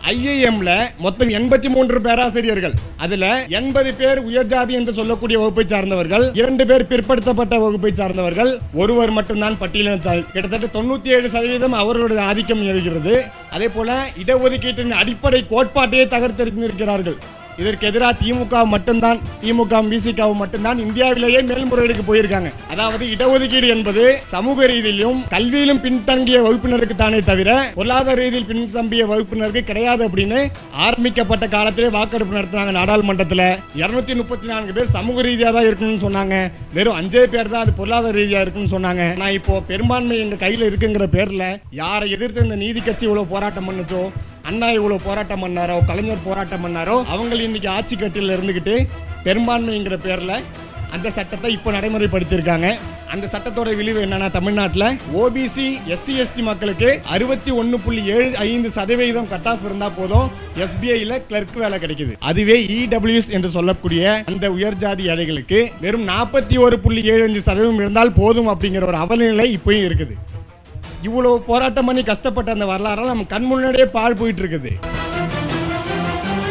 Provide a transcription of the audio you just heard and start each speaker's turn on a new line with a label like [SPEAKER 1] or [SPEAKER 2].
[SPEAKER 1] ஐஏஎம்ல மொத்தம் எண்பத்தி மூன்று பேராசிரியர்கள் அதுல எண்பது பேர் உயர்ஜாதி என்று சொல்லக்கூடிய வகுப்பை சார்ந்தவர்கள் இரண்டு பேர் பிற்படுத்தப்பட்ட வகுப்பை சார்ந்தவர்கள் ஒருவர் மட்டும்தான் பட்டியலின கிட்டத்தட்ட தொண்ணூத்தி ஏழு சதவீதம் அவர்களுடைய ஆதிக்கம் இருக்கிறது அதே போல இடஒதுக்கீட்டின் அடிப்படை கோட்பாட்டையே தகர்த்தெறிந்திருக்கிறார்கள் இதற்கு எதிராக திமுக மட்டும்தான் திமுக விசிகாவும் மட்டும்தான் இந்தியாவிலேயே மேல்முறையீடுக்கு போயிருக்காங்க அதாவது இடஒதுக்கீடு என்பது சமூக ரீதியிலும் கல்வியிலும் பின்தங்கிய வகுப்பினருக்கு தானே தவிர பொருளாதார ரீதியில் பின்தங்கிய வகுப்பினருக்கு கிடையாது அப்படின்னு ஆரம்பிக்கப்பட்ட காலத்திலே வாக்கெடுப்பு நடத்தினாங்க நாடாளுமன்றத்தில் இருநூத்தி முப்பத்தி நான்கு பேர் சமூக ரீதியா தான் இருக்கணும்னு சொன்னாங்க வெறும் அஞ்சே பேர் தான் அது பொருளாதார ரீதியா இருக்குன்னு சொன்னாங்க நான் இப்போ பெரும்பான்மை எங்க கையில இருக்குங்கிற பேர்ல யாரை எதிர்த்து இந்த நீதி கட்சி இவ்வளவு போராட்டம் பண்ணுச்சோ அண்ணா இவ்வளவு போராட்டம் பண்ணாரோ கலைஞர் போராட்டம் பண்ணாரோ அவங்க இன்னைக்கு ஆட்சி கட்டில இருந்துகிட்டு பெரும்பான்மைங்கிற பேர்ல அந்த சட்டத்தை இப்போ நடைமுறைப்படுத்தியிருக்காங்க அந்த சட்டத்தோட விளைவு என்னன்னா தமிழ்நாட்டில் ஓபிசி எஸ்சி எஸ்டி மக்களுக்கு அறுபத்தி ஒன்று புள்ளி ஏழு ஐந்து சதவீதம் கட் ஆஃப் இருந்தா போதும் எஸ்பிஐல கிளர்க் வேலை கிடைக்குது அதுவே இடபிள்யூஎஸ் என்று சொல்லக்கூடிய அந்த உயர்ஜாதி ஏழைகளுக்கு வெறும் நாற்பத்தி ஒரு புள்ளி ஏழு அஞ்சு சதவீதம் இருந்தால் போதும் அப்படிங்கிற ஒரு அவலநிலை இப்பயும் இருக்குது இவ்வளவு போராட்டம் பண்ணி கஷ்டப்பட்ட அந்த வரலாறு நம்ம கண் முன்னாடியே பாழ் போயிட்டு இருக்குது